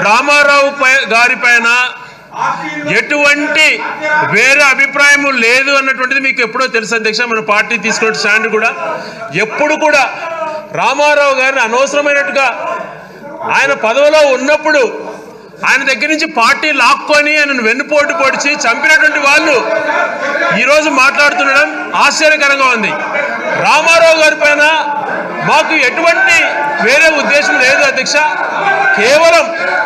రామారావు పై- గారి పైన ఎటువంటి వేరే అభిప్రాయం లేదు అన్నటువంటిది మీకు ఎప్పుడో తెలుసు అధ్యక్ష మన పార్టీ తీసుకున్న స్టాండ్ కూడా ఎప్పుడు కూడా రామారావు గారిని అనవసరమైనట్టుగా ఆయన పదవిలో ఉన్నప్పుడు ఆయన దగ్గర నుంచి పార్టీ లాక్కొని ఆయనను వెన్నుపోటు పొడిచి చంపినటువంటి వాళ్ళు ఈరోజు మాట్లాడుతుండడం ఆశ్చర్యకరంగా ఉంది రామారావు గారి పైన మాకు ఎటువంటి వేరే ఉద్దేశం లేదు అధ్యక్ష కేవలం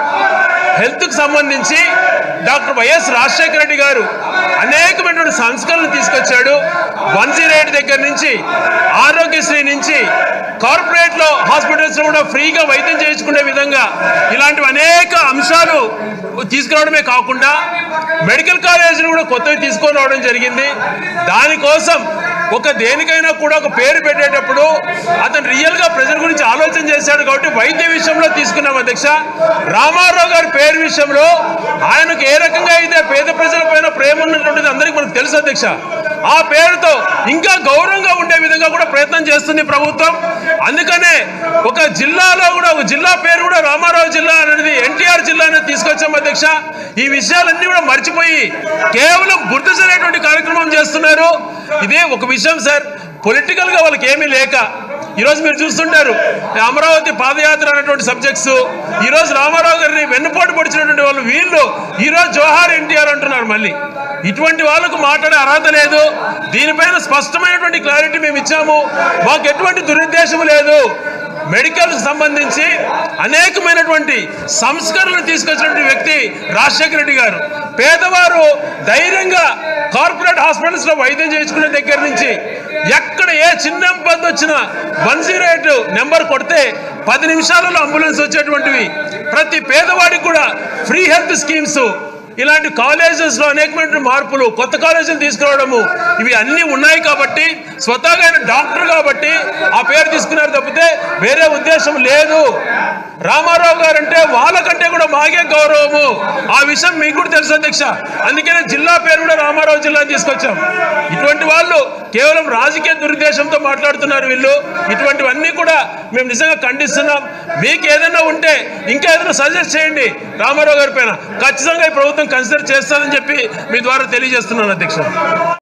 హెల్త్కి సంబంధించి డాక్టర్ వైఎస్ రాజశేఖర రెడ్డి గారు అనేకమైనటువంటి సంస్కరణలు తీసుకొచ్చాడు వన్ జీరో ఎయిట్ దగ్గర నుంచి ఆరోగ్యశ్రీ నుంచి కార్పొరేట్ లో హాస్పిటల్స్ లో కూడా ఫ్రీగా వైద్యం చేయించుకునే విధంగా ఇలాంటివి అనేక అంశాలు తీసుకురావడమే కాకుండా మెడికల్ కాలేజీలు కూడా కొత్తవి తీసుకొని రావడం జరిగింది దానికోసం ఒక దేనికైనా కూడా ఒక పేరు పెట్టేటప్పుడు అతను రియల్ గా ప్రజల గురించి ఆలోచన చేశాడు కాబట్టి వైద్య విషయంలో తీసుకున్నాం అధ్యక్ష రామారావు గారి పేరు విషయంలో ఆయనకు ఏ రకంగా అయితే పేద ప్రజల పైన ప్రేమ ఉన్నటువంటిది అందరికీ మనకు తెలుసు అధ్యక్ష ఆ పేరుతో ఇంకా గౌరవంగా ఉండే విధంగా కూడా ప్రయత్నం చేస్తుంది ప్రభుత్వం అందుకనే ఒక జిల్లాలో కూడా ఒక జిల్లా పేరు కూడా రామారావు జిల్లా అనేది ఎన్టీఆర్ జిల్లా అనేది తీసుకొచ్చాం అధ్యక్ష ఈ విషయాలన్నీ కూడా మర్చిపోయి కేవలం గుర్తించేటువంటి కార్యక్రమం చేస్తున్నారు ఇదే ఒక విషయం సార్ పొలిటికల్ గా వాళ్ళకి ఏమీ లేక ఈరోజు మీరు చూస్తుంటారు అమరావతి పాదయాత్ర అనేటువంటి సబ్జెక్ట్స్ ఈరోజు రామారావు గారిని వెన్నుపోటు పొడిచినటువంటి వాళ్ళు వీళ్ళు ఈరోజు జోహార్ ఎన్టీఆర్ అంటున్నారు మళ్ళీ ఇటువంటి వాళ్ళకు మాట్లాడే అర్హత లేదు దీనిపైన స్పష్టమైనటువంటి క్లారిటీ మేము ఇచ్చాము మాకు ఎటువంటి దురుద్దేశం లేదు మెడికల్ సంబంధించి అనేకమైనటువంటి సంస్కరణలు తీసుకొచ్చినటువంటి వ్యక్తి రాజశేఖర రెడ్డి గారు పేదవారు ధైర్యంగా కార్పొరేట్ హాస్పిటల్స్ లో వైద్యం చేయించుకునే దగ్గర నుంచి ఎక్కడ ఏ చిన్న ఇబ్బంది వచ్చినా వన్ జీరో ఎయిట్ నెంబర్ కొడితే పది నిమిషాలలో అంబులెన్స్ వచ్చేటువంటివి ప్రతి పేదవాడికి కూడా ఫ్రీ హెల్త్ స్కీమ్స్ ఇలాంటి కాలేజెస్ లో అనేకమైన మార్పులు కొత్త కాలేజీలు తీసుకురావడము ఇవి అన్ని ఉన్నాయి కాబట్టి స్వతహాగా ఆయన డాక్టర్ కాబట్టి ఆ పేరు తీసుకున్నారు తప్పితే వేరే ఉద్దేశం లేదు రామారావు గారు అంటే వాళ్ళకంటే కూడా మాగే గౌరవము ఆ విషయం మీకు కూడా తెలుసు అధ్యక్ష అందుకనే జిల్లా పేరు కూడా రామారావు జిల్లా అని తీసుకొచ్చాం ఇటువంటి వాళ్ళు కేవలం రాజకీయ దురుద్దేశంతో మాట్లాడుతున్నారు వీళ్ళు ఇటువంటివన్నీ కూడా మేము నిజంగా ఖండిస్తున్నాం మీకు ఏదైనా ఉంటే ఇంకా ఏదైనా సజెస్ట్ చేయండి రామారావు గారి పైన ఖచ్చితంగా ఈ ప్రభుత్వం కన్సిడర్ చేస్తారని చెప్పి మీ ద్వారా తెలియజేస్తున్నాను అధ్యక్ష